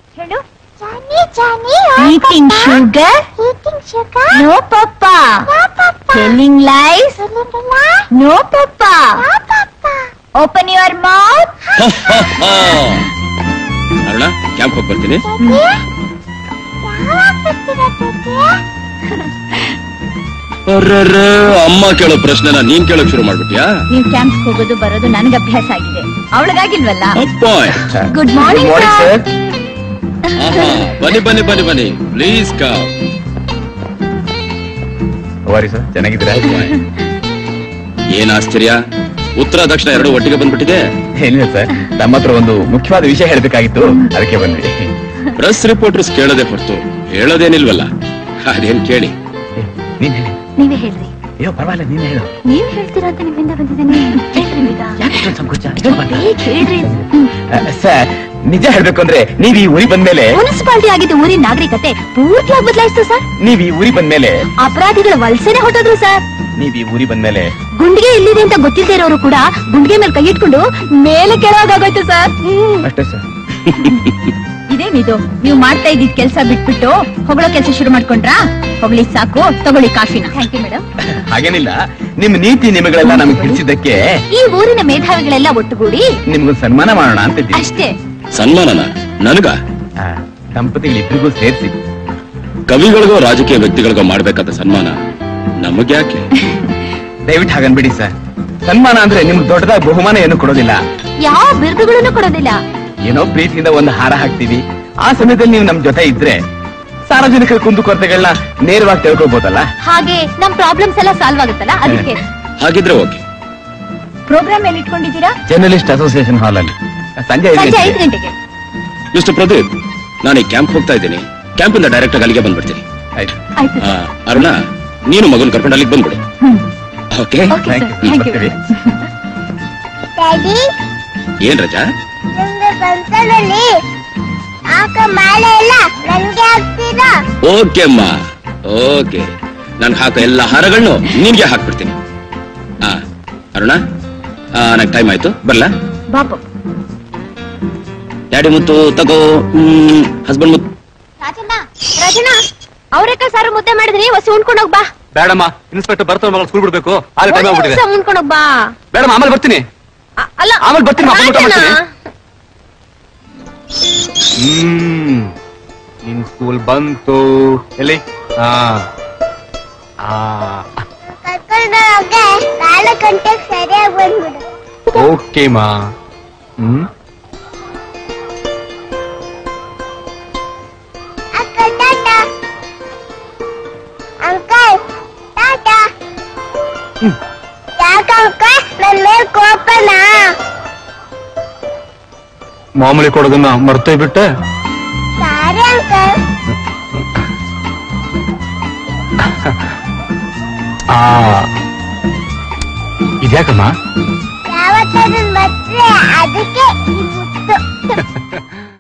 ಹೇಳು Johnny Johnny eating sugar eating sugar no papa telling lies no papa open your mouth Aruna camp ಹೋಗಿ ಬರ್ತೀನಿ ಅರ್ರರ್ರೆ, ಅಮ್ಮ ಕೇಳೋ ಪ್ರಶ್ನೆನ ನೀನ್ ಕೇಳೋಕ್ ಶುರು ಮಾಡ್ಬಿಟ್ಯಾ ನೀವು ಕ್ಯಾಂಪ್ಸ್ ಹೋಗೋದು ಬರೋದು ನನಗೆ ಅಭ್ಯಾಸ ಆಗಿದೆ ಅವಳಿಗಾಗಿಲ್ವಲ್ಲ ಪಾಯಿಂಟ್ ಗುಡ್ ಮಾರ್ನಿಂಗ್ ಸರ್ ಆಹಾ ಬನ್ನಿ ಬನ್ನಿ ಬನ್ನಿ ಬನ್ನಿ ಪ್ಲೀಸ್ ಕಾ ವಾರಿ ಸರ್ ಚೆನ್ನಾಗಿದ್ದೀರಾ ಏನ್ ಆಶ್ಚರ್ಯ ಉತ್ತರ ದಕ್ಷಿಣ ಎರಡು ಒಟ್ಟಿಗೆ ಬಂದ್ಬಿಟ್ಟಿದೆ ಏನಿಲ್ಲ ಸರ್ ನಮ್ಮ ಹತ್ರ ಒಂದು ಮುಖ್ಯವಾದ ವಿಷಯ ಹೇಳ್ಬೇಕಾಗಿತ್ತು ಅದಕ್ಕೆ ಬಂದ್ವಿ ಪ್ರೆಸ್ ರಿಪೋರ್ಟರ್ಸ್ ಕೇಳದೆ ಹೊರತು ಹೇಳೋದೇನಿಲ್ವಲ್ಲ ಅದೇನ್ ಕೇಳಿ ನೀನ್ ಹೇಳಿ ನೀವೇ ಹೇಳ್ರಿ ಅಯ್ಯೋ ಪರವಾಗಿಲ್ಲ ನೀನ್ ಹೇಳು ನೀವ್ ಹೇಳ್ತೀರಾ ಅಂತ ನಿಮ್ಮಿಂದ ಬಂದಿದ್ದೀನಿ ಹೇಳ್ರಿ ಬೇಗ ಯಾಕೆ ಇಷ್ಟೊಂದ್ ಸಂಕೋಚ ಇಷ್ಟೊಂದ್ ಬಂದ? ಬೇಗ ಹೇಳ್ರಿ ಆ, ಸರ್ ನಿಜ ಹೇಳ್ಬೇಕು ಅಂದ್ರೆ ನೀವ್ ಈ ಊರಿಗೆ ಬಂದ್ಮೇಲೆ ಮುನ್ಸಿಪಾಲಿಟಿ ಆಗಿದ್ದ ಊರಿನ ನಾಗರಿಕತೆ ಪೂರ್ತಿಯಾಗಿ ಬದಲಾಯಿಸ್ತು ಸರ್ ನೀವ್ ಈ ಊರಿಗೆ ಬಂದ್ಮೇಲೆ ಅಪರಾಧಿಗಳ ವಲಸೆನೆ ಹೊಟ್ಟೋದ್ರು ಸರ್ ನೀವ್ ಈ ಊರಿಗೆ ಬಂದ್ಮೇಲೆ ಗುಂಡಿಗೆ ಎಲ್ಲಿದೆ ಅಂತ ಗೊತ್ತಿಲ್ಲದೆ ಇರೋರು ಕೂಡ ಗುಂಡಿಗೆ ಮೇಲೆ ಕೈ ಇಟ್ಕೊಂಡು ಮೇಲೆ ಕೆಳಗಾಗೋಯ್ತು ಸರ್ ಅಷ್ಟೇ ಸರ್ ಇದೇನಿದು ನೀವು ಮಾಡ್ತಾ ಇದ್ದಿದ್ ಕೆಲಸ ಬಿಟ್ಬಿಟ್ಟು ಹೊಗಳೋ ಕೆಲಸ ಶುರು ಮಾಡ್ಕೊಂಡ್ರಾ ಹೊಗಳಿ ಸಾಕು ತಗೊಳ್ಳಿ ಕಾಫಿನ ಥ್ಯಾಂಕ್ ಯು ಮೇಡಮ್ ಹಾಗೇನಿಲ್ಲ ನಿಮ್ ನೀತಿ ನಿಮಗಳೆಲ್ಲ ನಮ್ಗೆ ತಿಳಿಸಿದ್ದಕ್ಕೆ ಈ ಊರಿನ ಮೇಧಾವಿಗಳೆಲ್ಲ ಒಟ್ಟುಗೂಡಿ ನಿಮ್ಗೊಂದು ಸನ್ಮಾನ ಮಾಡೋಣ ಅಂತ ಇದ್ದೀವಿ ಅಷ್ಟೇ ಸನ್ಮಾನನ ನನಗ ಆ, ದಂಪತಿಗಳಿಬ್ರಿಗೂ ಸೇರಿಸಿ ಕವಿಗಳಿಗೋ ರಾಜಕೀಯ ವ್ಯಕ್ತಿಗಳಿಗೋ ಮಾಡ್ಬೇಕಾದ ಸನ್ಮಾನ ನಮಗ್ಯಾಕೆ ದಯವಿಟ್ಟು ಹಾಗನ್ಬಿಡಿ ಸರ್ ಸನ್ಮಾನ ಅಂದ್ರೆ ನಿಮ್ಗೆ ದೊಡ್ಡದಾದ ಬಹುಮಾನ ಏನು ಕೊಡೋದಿಲ್ಲ ಯಾವ ಬಿರುದುಗಳನ್ನು ಕೊಡೋದಿಲ್ಲ ಏನೋ ಪ್ರೀತಿಯಿಂದ ಒಂದು ಹಾರ ಹಾಕ್ತೀವಿ ಆ ಸಮಯದಲ್ಲಿ ನೀವು ನಮ್ ಜೊತೆ ಇದ್ರೆ ಸಾರ್ವಜನಿಕರ ಕುಂದುಕೊರತೆಗಳನ್ನ ನೇರವಾಗಿ ತಿಳ್ಕೊಬೋದಲ್ಲ ಹಾಗೆ ನಮ್ ಪ್ರಾಬ್ಲಮ್ಸ್ ಎಲ್ಲ ಸಾಲ್ವ್ ಆಗುತ್ತಲ್ಲ ಅದಕ್ಕೆ ಹಾಗಿದ್ರೆ ಓಕೆ ಪ್ರೋಗ್ರಾಮ್ ಎಲ್ಲಿ ಇಟ್ಕೊಂಡಿದ್ದೀರಾ ಜರ್ನಲಿಸ್ಟ್ ಅಸೋಸಿಯೇಷನ್ ಹಾಲ್ ಅಲ್ಲಿ ಸಂಜೆ ಐದು ಸಂಜೆ ಐದು ಗಂಟೆಗೆ. ಗಂಟೆಗೆ ಮಿಸ್ಟರ್ ಪ್ರದೀಪ್ ನಾನು ಈ ಕ್ಯಾಂಪ್ ಹೋಗ್ತಾ ಇದ್ದೀನಿ ಕ್ಯಾಂಪಿಂದ ಡೈರೆಕ್ಟ್ ಆಗಿ ಅಲ್ಲಿಗೆ ಬಂದ್ಬಿಡ್ತೀನಿ ಆಯ್ತು ಆಯ್ತು ಆ, ಅರುಣ ನೀನು ಮಗನ್ ಕರ್ಕೊಂಡು ಅಲ್ಲಿಗೆ ಬಂದ್ಬಿಡು okay okay Thank sir you. Thank you ಬರ್ತೀವಿ. ಡ್ಯಾಡಿ ಏನ್ ರಜಾ ನಿಮ್ಗೆ ಫಂಕ್ಷನಲ್ಲಿ ಆಕ ಮಾಲೆ ಇಲ್ಲ ನನ್ಗೆ ಹಾಕ್ತೀರಾ ಓಕೆ ಅಮ್ಮ ಓಕೆ ನಾನು ಹಾಕೋ ಎಲ್ಲ ಹಾರಗಳನ್ನು ನಿನ್ಗೆ ಹಾಕ್ಬಿಡ್ತೀನಿ ಆ ಅರುಣ ನನಗೆ ಟೈಮ್ ಆಯ್ತು ಬರ್ಲಾ ಬಾಬು ಡ್ಯಾಡಿ ಮುತ್ತು ತಗೋ ಹಸ್ಬೆಂಡ್ ಮುತ್ತು ರಾಜಣ್ಣ ರಾಜಣ್ಣ ಅವ್ರೇಕ ಸಾರು ಮುದ್ದೆ ಮಾಡಿದ್ರಿ ಹೊಸಿ ಉಣ್ಕೊಂಡ್ ಹೋಗ್ ಬಾ ಬೇಡಮ್ಮ ಇನ್ಸ್ಪೆಕ್ಟರ್ ಬರ್ತಾವ ಮಗಳು ಸ್ಕೂಲ್ ಬಿಡ್ಬೇಕು ಆದ್ರೆ ಟೈಮ್ ಒಂದ್ ಆಗ್ಬಿಟ್ಟಿದೆ ನಿಮಿಷ ಉಣ್ಕೊಂಡ್ ಹೋಗ್ ಬಾ ಬೇಡಮ್ಮ ಆಮೇಲೆ ಬರ್ತೀನಿ ಅ- ಅಲ್ಲ ಆಮೇಲೆ ಬರ್ತೀನಿ, ಅಪ್ಪ ಊಟ ರಾಜಣ್ಣ. ಮಾಡ್ತೀನಿ. ಹ್ಮ್ ನಿನ್ ಸ್ಕೂಲ್ ಬಂತು ಎಲ್ಲಿ ಆ ಆ ಕರ್ಕೊಂಡು ಹೋಗೆ ನಾಲ್ಕು ಗಂಟೆಗೆ ಸರಿಯಾಗಿ ಬಂದ್ಬಿಡು ಓಕೆ ಮಾ ಹ್ಮ್ ಅಕ್ಕ ಟಾಟಾ ಅಂಕಲ್ ಟಾಟಾ ಯಾಕೆ ಅಂಕಲ್ ನನ್ನ ಮೇಲೆ ಕೋಪನಾ ಮಾಮೂಲಿ ಕೊಡೋದನ್ನ ಮರ್ತೇ ಬಿಟ್ಟೆ ಸಾರಿ ಅಂಕಲ್ ಆ ಇದ್ಯಾಕಮ್ಮ ಯಾವತ್ತಾದ್ರೂ ಮತ್ತೆ ಅದಕ್ಕೆ ಈ ಮುತ್ತು